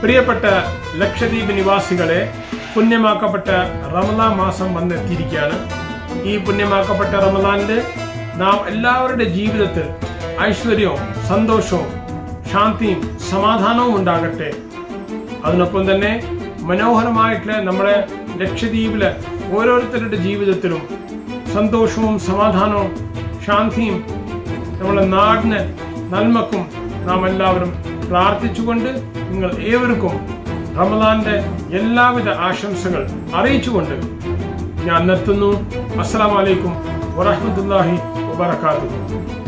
പ്രിയപ്പെട്ട ലക്ഷദ്വീപ് നിവാസികളെ പുണ്യമാക്കപ്പെട്ട റമദാൻ മാസം വന്നെത്തിയിരിക്കുകയാണ് ഈ പുണ്യമാക്കപ്പെട്ട റമദാനില് നാം എല്ലാവരുടെ ജീവിതത്തിൽ ഐശ്വര്യവും സന്തോഷവും ശാന്തിയും സമാധാനവും ഉണ്ടാകട്ടെ അതിനൊപ്പം തന്നെ മനോഹരമായിട്ടുള്ള നമ്മുടെ ലക്ഷദ്വീപിലെ ഓരോരുത്തരുടെ ജീവിതത്തിലും സന്തോഷവും സമാധാനവും ശാന്തിയും നമ്മുടെ നാടിന് നന്മക്കും നാം എല്ലാവരും പ്രാർത്ഥിച്ചുകൊണ്ട് നിങ്ങൾ ഏവർക്കും റമദാന്റെ എല്ലാവിധ ആശംസകൾ അറിയിച്ചുകൊണ്ട് ഞാൻ നിർത്തുന്നു അസ്സലാമലൈക്കും വറഹമത്തല്ലാഹി വബർക്കാത്തു